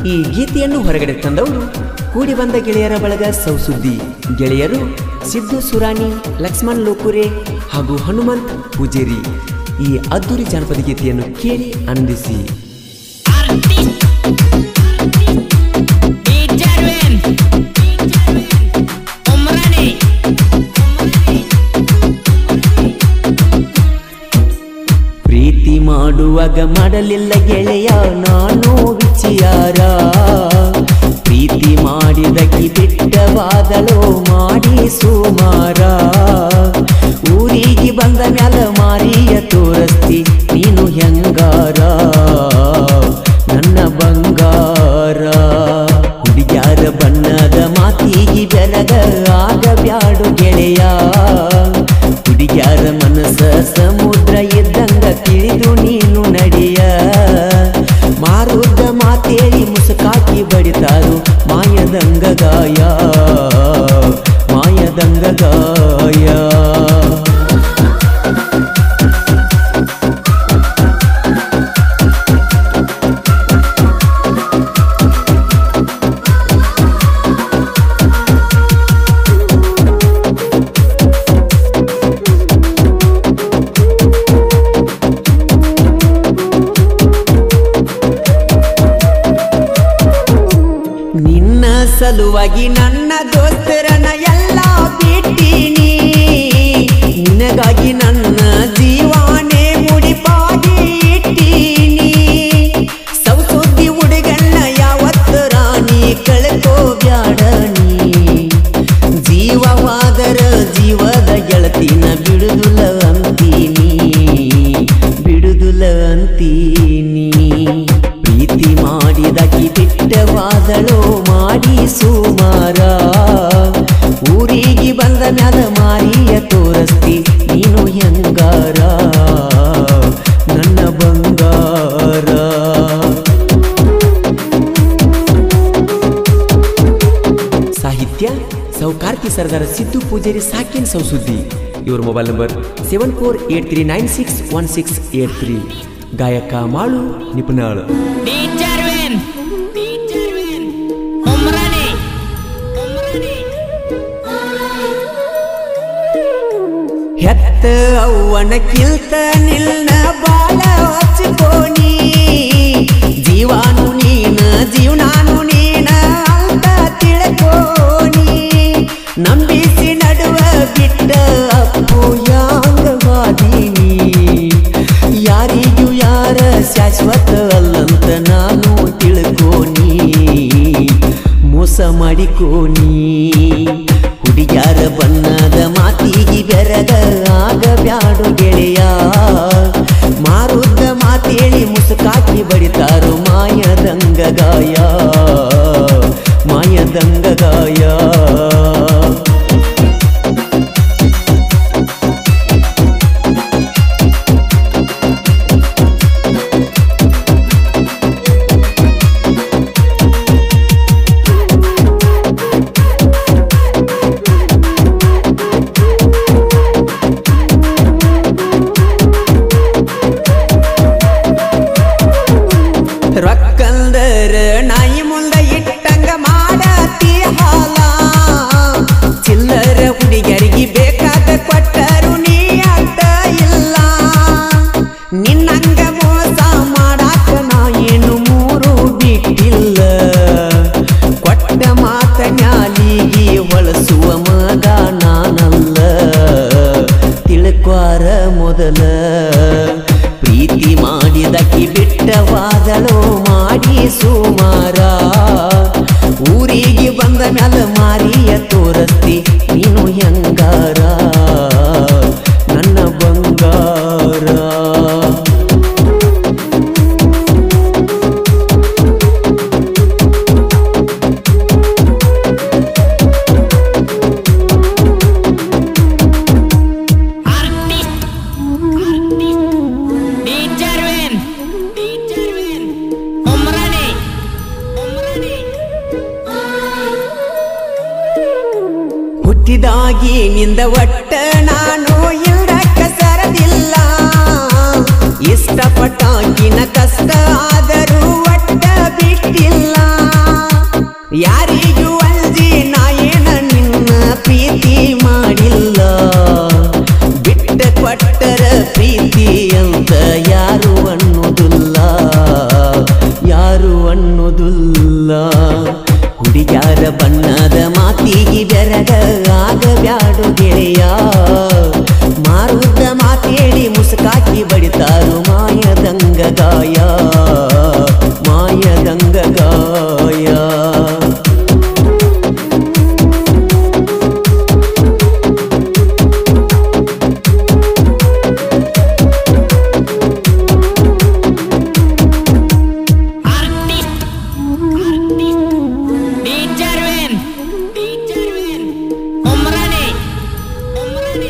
ಈ ಗೀತೆಯನ್ನು ಹೊರಗಡೆ ತಂದವರು ಕೂಡಿ ಬಂದ ಗೆಳೆಯರ ಬಳಗ ಸೌಸುದ್ದಿ ಗೆಳೆಯರು ಸಿದ್ದು ಸುರಾನಿ ಲಕ್ಷ್ಮಣ್ ಲೋಕುರೆ ಹಾಗೂ ಹನುಮಂತ್ ಪೂಜೇರಿ ಈ ಅದ್ದೂರಿ ಜಾನಪದ ಗೀತೆಯನ್ನು ಕೇಳಿ ಆನಂದಿಸಿ Artist Ijarwin Umrani ಪ್ರೀತಿ ಮಾಡುವಾಗ ಮಾಡಲಿಲ್ಲ ಗೆಳೆಯ ನಾನು ವಿಚಿಯಾರ ಪ್ರೀತಿ ಮಾಡಿದಕಿ ಬಿಟ್ಟವಾದಳು ಮಾಡಿ ಸುಮಾರ ಊರಿಗೆ ಬಂದ ಮ್ಯಾಲ ಮಾರಿಯ ತೋರಸ್ತಿ ನೀನು ಹೆಂಗಾರ ನನ್ನ ಬಂಗಾರ ಹುಡುಗ್ಯಾರ ಬಣ್ಣದ ಮಾತಿಗೆ ಬೆರಗ ಆಗಬ್ಯಾಡು ಗೆಳೆಯ ಹುಡುಗ್ಯಾರ ಮನಸ್ಸ ಸಮುದ್ರ ಇದ್ದಂಗ ತಿಳಿದು ನೀನು ನಡೆಯ ಮಾರುದ್ದ ಮಾತೇಳಿ ಮುಸುಕಾಕಿ ಬಡಿತಾರು ಮಾಯದಂಗ ಗಾಯ ಮಾಯದಂಗ ಗಾಯ ನಿನ್ನ ಸಲುವಾಗಿ ನನ್ನ ದೋಸ್ತರನ ಎಲ್ಲ ಬಿಟ್ಟೀನಿ ನಿನಗಾಗಿ ನನ್ನ ಜೀವಾನೇ ಮುಡಿಪಾಗಿ ಇಟ್ಟೀನಿ ಸೌಸುದ್ದಿ ಹುಡುಗನ್ನ ಯಾವತ್ತು ರಾಣಿ ಕಳ್ಕೋಬ್ಯಾಡ ನೀ ಜೀವವಾದರ ಜೀವದ ಗೆಳತಿನ ಬಿಡುದುಲ ಅಂತೀನಿ ಬಿಡುದುಲ ಅಂತೀನಿ ಪ್ರೀತಿ ಮಾಡಿದಕಿ ಬಿಟ್ಟವಾದಳು ಮಾಡಿ ಸುಮಾರ ಊರಿಗೆ ಬಂದ ಮ್ಯಾಲ ಮಾರಿಯ ತೋರಸ್ತಿ ನೀನು ಹೆಂಗಾರ ನನ್ನ ಬಂಗಾರ ಸಾಹಿತ್ಯ ಸೌಕಾರ್ತಿ ಸರ್ದಾರ ಸಿದ್ದು ಪೂಜಾರಿ ಸಾಕಿನ್ ಸೌಸುದ್ದಿ ಇವ್ರ mobile number seven four eight three nine six one six eight three ಗಾಯಕ ಮಾಳು ನಿಪುಣಾಳು Ijarwin Ijarwin Umrani Umrani ಹೆತ್ತ ಅವ್ವನ ಕಿಲ್ತ ನಿಲ್ನ ಬಾಳ ಹಚ್ಕೋನಿ ಜೀವಾನು ನೀನ ಜೀವನಾನು ನೀನ ಅಂತ ತಿಳ್ಕೋನಿ ನಂಬಿಸಿ ನಡುವ ಬಿಟ್ಟ ಅಪ್ಪು ಯಾಂಗವಾದೀನಿ ಯಾರಿಗೂ ಯಾರ ಶಾಶ್ವತ ಅಲ್ಲಂತ ನಾನು ತಿಳ್ಕೋನಿ ಮೋಸ ಮಾಡಿಕೋನಿ ಹುಡುಗ್ಯಾರ ಬಣ್ಣದ ಮಾತಿಗೆ ಬೆರಗ ಆಗಬ್ಯಾಡು ಗೆಳೆಯ ಮಾರುದ್ದ ಮಾತೇಳಿ ಮುಸುಕಾಕಿ ಬಡಿತಾರು ಮಾಯದಂಗ ಗಾಯ ಮಾಯದಂಗ ಗಾಯ ರೊಕ್ಕಂದರ ನಾಯಿ ಮುಂದ ಇಟ್ಟಂಗ ಮಾಡತಿ ಹಾಲ ಚಿಲ್ಲರ ಹುಡುಗರಿಗೆ ಬೇಕಾದ ಕೊಟ್ಟರು ನೀ ಅಡ್ಡ ಇಲ್ಲ ನಿನ್ನಂಗ ಮೋಸ ಮಾಡಾಕ ನಾ ಏನು ಮೂರು ಬಿಟ್ಟಿಲ್ಲ ಕೊಟ್ಟ ಮಾತ ನ್ಯಾಲಿಗೆ ಹೊಳಸುವ ಮಗ ನಾನಲ್ಲ ತಿಳ್ಕ್ವಾರ ಮೊದಲ ಪ್ರೀತಿ ಮಾಡಿದಕಿ ಬಿಟ್ಟವಾದಳು ಮಾಡಿ ಸುಮಾರ ಊರಿಗೆ ಬಂದ ಮ್ಯಾಲ ಮಾರಿಯ ತೋರಸ್ತಿ ನೀನು ಹೆಂಗಾರ ನನ್ನ ಬಂಗಾರ Artist Artist Ijarwin Ijarwin Umrani Umrani ಹುಟ್ಟಿದಾಗಿ ನಿಂದ ಒಟ್ಟ ನಾನು ಇಲ್ಲಕ್ಕ ಸರದಿಲ್ಲ ಇಷ್ಟಪಟ್ಟಾಗಿನ ಕಷ್ಟ ಆದರೂ ಒಟ್ಟ ಬಿಟ್ಟಿಲ್ಲ ಮಾಯದಂಗ ಗಾಯ Artist. Artist. Dijarwin. Dijarwin. Umrani. Umrani.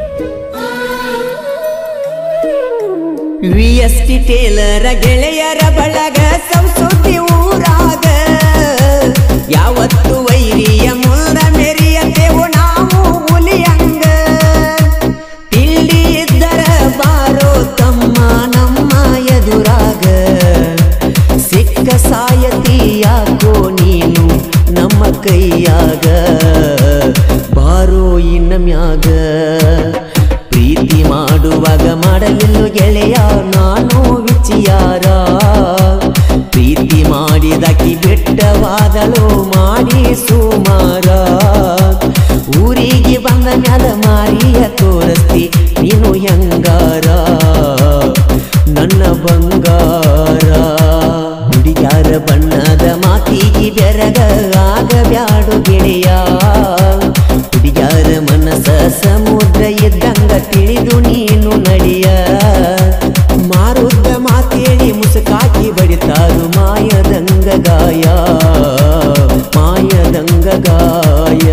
V S T ಟೇಲರ ಗೆಳೆಯರ ಬಳಗ ಸಂಸ್ಕೃತಿ ಊರಾಗ ಯಾವತ್ತು ವೈರಿಯ ಮುಂದ ಮೆರಿಯತೆವು ನಾವು ಹುಲಿಯಂಗ ತಿಂಡಿ ಇದ್ದರ ಬಾರೋ ತಮ್ಮ ನಮ್ಮ ಎದುರಾಗ ಸಿಕ್ಕ ಸಾಯತಿ ಯಾಕೋ ನೀನು ನಮ್ಮ ಕೈಯಾಗ ಬಾರೋ ಇನ್ನ ಮ್ಯಾಗ ಪ್ರೀತಿ ಮಾಡುವಾಗ ಮಾಡಲಿಲ್ಲ ಗೆಳೆಯ ನಾನು ವಿಚಿಯಾರ ಪ್ರೀತಿ ಮಾಡಿದಕಿ ಬೆಟ್ಟವಾದಳು ಮಾಡಿ ಸುಮಾರ ಊರಿಗೆ ಬಂದ ಮ್ಯಾಲ ಮಾರಿಯ ತೋರಸ್ತಿ ನೀನು ಹೆಂಗಾರ ನನ್ನ ಬಂಗಾರ ಹುಡುಗ್ಯಾರ ಬಣ್ಣದ ಮಾತಿಗೆ ಬೆರಗ ಆಗಬ್ಯಾಡು ಗೆಳೆಯ ಹುಡುಗ್ಯಾರ ಮನಸ್ಸ ಸಮುದ್ರ ಇದ್ದಂಗ ತಿಳಿದು ನೀನು ನಡಿಯ ಮಾರುದ್ದ ಮಾತೇಳಿ ಮುಸುಕಾಕಿ ಬಡಿತಾರು ಮಾಯದಂಗ ಗಾಯ ಮಾಯದಂಗ ಗಾಯ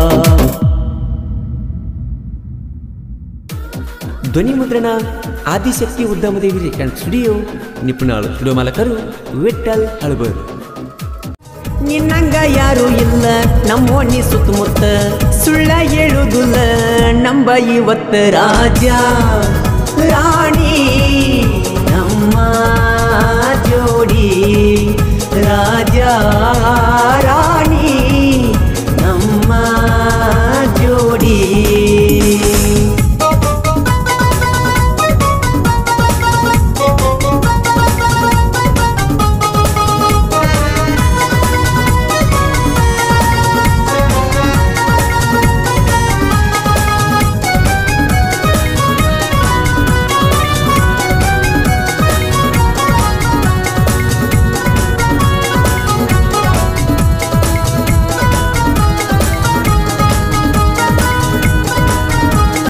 ಧ್ವನಿ ಮುದ್ರಣ ಆದಿಶಕ್ತಿ ಉದ್ಯಮದೇವಿ ರೇಖಾಂತ್ ಸ್ಟುಡಿಯೋ ನಿಪುಣಾಳು ಸ್ಟುಡಿಯೋ ಮಾಲಕರು ವಿಠಲ್ ಹಳಬರ್ ನಿನ್ನಂಗ ಯಾರು ಇಲ್ಲ ನಮ್ಮೋಣಿ ಸುತ್ತಮುತ್ತ ಸುಳ್ಳ ಹೇಳುದಿಲ್ಲ ನಂಬ ಇವತ್ತ ರಾಜ ರಾಣಿ